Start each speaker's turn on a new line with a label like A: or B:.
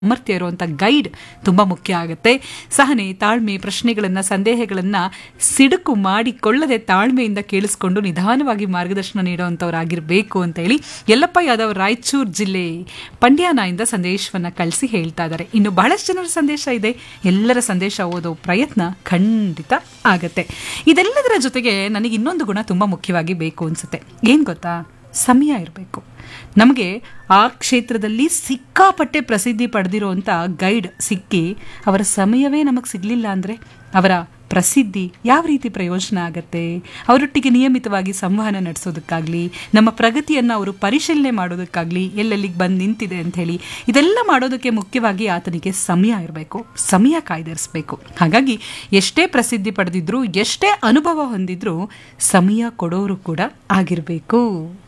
A: ಸಾಮರ್ಥ್ಯ ಇರುವಂಥ ಗೈಡ್ ತುಂಬ ಮುಖ್ಯ ಆಗುತ್ತೆ ಸಹನೆ ತಾಳ್ಮೆ ಪ್ರಶ್ನೆಗಳನ್ನು ಸಂದೇಹಗಳನ್ನು ಸಿಡುಕು ಮಾಡಿಕೊಳ್ಳದೆ ತಾಳ್ಮೆಯಿಂದ ಕೇಳಿಸ್ಕೊಂಡು ನಿಧಾನವಾಗಿ ಮಾರ್ಗದರ್ಶನ ನೀಡುವಂಥವ್ರಾಗಿರಬೇಕು ಅಂತ ಹೇಳಿ ಯಲ್ಲಪ್ಪ ಯಾದವ್ ರಾಯಚೂರು ಜಿಲ್ಲೆ ಪಂಡ್ಯಾನಾಯಿಂದ ಸಂದೇಶವನ್ನು ಕಳಿಸಿ ಹೇಳ್ತಾ ಇದ್ದಾರೆ ಇನ್ನು ಬಹಳಷ್ಟು ಜನರ ಸಂದೇಶ ಇದೆ ಎಲ್ಲರ ಸಂದೇಶ ಓದೋ ಪ್ರಯತ್ನ ಖಂಡಿತ ಆಗತ್ತೆ ಇದೆಲ್ಲದರ ಜೊತೆಗೆ ನನಗೆ ಇನ್ನೊಂದು ಗುಣ ತುಂಬ ಮುಖ್ಯವಾಗಿ ಬೇಕು ಅನ್ಸುತ್ತೆ ಏನು ಗೊತ್ತಾ ಸಮಯ ಇರಬೇಕು ನಮಗೆ ಆ ಕ್ಷೇತ್ರದಲ್ಲಿ ಸಿಕ್ಕಾಪಟ್ಟೆ ಪ್ರಸಿದ್ಧಿ ಪಡೆದಿರುವಂಥ ಗೈಡ್ ಸಿಕ್ಕಿ ಅವರ ಸಮಯವೇ ನಮಗೆ ಸಿಗಲಿಲ್ಲ ಅಂದರೆ ಅವರ ಪ್ರಸಿದ್ಧಿ ಯಾವ ರೀತಿ ಪ್ರಯೋಜನ ಆಗತ್ತೆ ಅವರೊಟ್ಟಿಗೆ ನಿಯಮಿತವಾಗಿ ಸಂವಹನ ನಡೆಸೋದಕ್ಕಾಗಲಿ ನಮ್ಮ ಪ್ರಗತಿಯನ್ನು ಅವರು ಪರಿಶೀಲನೆ ಮಾಡೋದಕ್ಕಾಗಲಿ ಎಲ್ಲೆಲ್ಲಿಗೆ ಬಂದು ನಿಂತಿದೆ ಅಂತ ಹೇಳಿ ಇದೆಲ್ಲ ಮಾಡೋದಕ್ಕೆ ಮುಖ್ಯವಾಗಿ ಆತನಿಗೆ ಸಮಯ ಇರಬೇಕು ಸಮಯ ಕಾಯ್ದಿರಿಸಬೇಕು ಹಾಗಾಗಿ ಎಷ್ಟೇ ಪ್ರಸಿದ್ಧಿ ಪಡೆದಿದ್ರು ಎಷ್ಟೇ ಅನುಭವ ಹೊಂದಿದ್ರೂ ಸಮಯ ಕೊಡೋರು ಕೂಡ ಆಗಿರಬೇಕು